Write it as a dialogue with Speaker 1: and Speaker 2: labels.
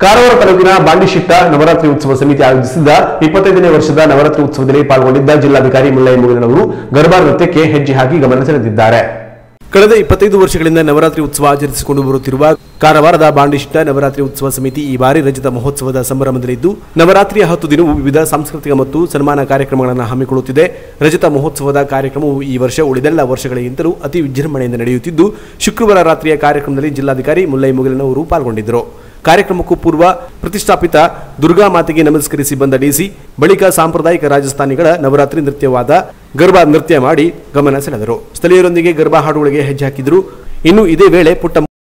Speaker 1: ಕಾರವಾರ ತಾಲೂಕಿನ ಬಾಂಡಿಶಿಟ್ಟ ನವರಾತ್ರಿ ಉತ್ಸವ ಸಮಿತಿ ಆಯೋಜಿಸಿದ್ದ ಇಪ್ಪತ್ತೈದನೇ ವರ್ಷದ ನವರಾತ್ರಿ ಉತ್ಸವದಲ್ಲಿ ಪಾಲ್ಗೊಂಡಿದ್ದ ಜಿಲ್ಲಾಧಿಕಾರಿ ಮುಲ್ಲಯ್ಯ ಮುಗಿಲನವರು ಗರ್ಭಾ ನೃತ್ಯಕ್ಕೆ ಹೆಜ್ಜೆ ಹಾಕಿ ಗಮನ ಸೆಳೆದಿದ್ದಾರೆ ಕಳೆದ ಇಪ್ಪತ್ತೈದು ವರ್ಷಗಳಿಂದ ನವರಾತ್ರಿ ಉತ್ಸವ ಆಚರಿಸಿಕೊಂಡು ಬರುತ್ತಿರುವ ಕಾರವಾರದ ಬಾಂಡಿಶಿಟ್ಟ ನವರಾತ್ರಿ ಉತ್ಸವ ಸಮಿತಿ ಈ ಬಾರಿ ರಜತ ಮಹೋತ್ಸವದ ಸಂಭ್ರಮದಲ್ಲಿದ್ದು ನವರಾತ್ರಿಯ ಹತ್ತು ದಿನವೂ ವಿವಿಧ ಸಾಂಸ್ಕೃತಿಕ ಮತ್ತು ಸನ್ಮಾನ ಕಾರ್ಯಕ್ರಮಗಳನ್ನು ಹಮ್ಮಿಕೊಳ್ಳುತ್ತಿದೆ ರಜತ ಮಹೋತ್ಸವದ ಕಾರ್ಯಕ್ರಮವು ಈ ವರ್ಷ ಉಳಿದೆಲ್ಲ ವರ್ಷಗಳಿಗಿಂತಲೂ ಅತಿ ವಿಜೃಂಭಣೆಯಿಂದ ನಡೆಯುತ್ತಿದ್ದು ಶುಕ್ರವಾರ ರಾತ್ರಿಯ ಕಾರ್ಯಕ್ರಮದಲ್ಲಿ ಜಿಲ್ಲಾಧಿಕಾರಿ ಮುಲ್ಲೈ ಮುಗಿಲನವರು ಪಾಲ್ಗೊಂಡಿದ್ದರು ಕಾರ್ಯಕ್ರಮಕ್ಕೂ ಪೂರ್ವ ಪ್ರತಿಷ್ಠಾಪಿತ ದುರ್ಗಾ ಮಾತೆಗೆ ನಮಸ್ಕರಿಸಿ ಬಂದ ಡಿಸಿ ಬಳಿಕ ಸಾಂಪ್ರದಾಯಿಕ ರಾಜಸ್ಥಾನಿಗಳ ನವರಾತ್ರಿ ನೃತ್ಯವಾದ ಗರ್ಭಾ ನೃತ್ಯ ಮಾಡಿ ಗಮನ ಸೆಳೆದರು ಸ್ಥಳೀಯರೊಂದಿಗೆ ಗರ್ಭಾ ಹಾಡುಗಳಿಗೆ ಹೆಜ್ಜೆ ಹಾಕಿದರು ಇನ್ನು ಇದೇ ವೇಳೆ ಪುಟ್ಟ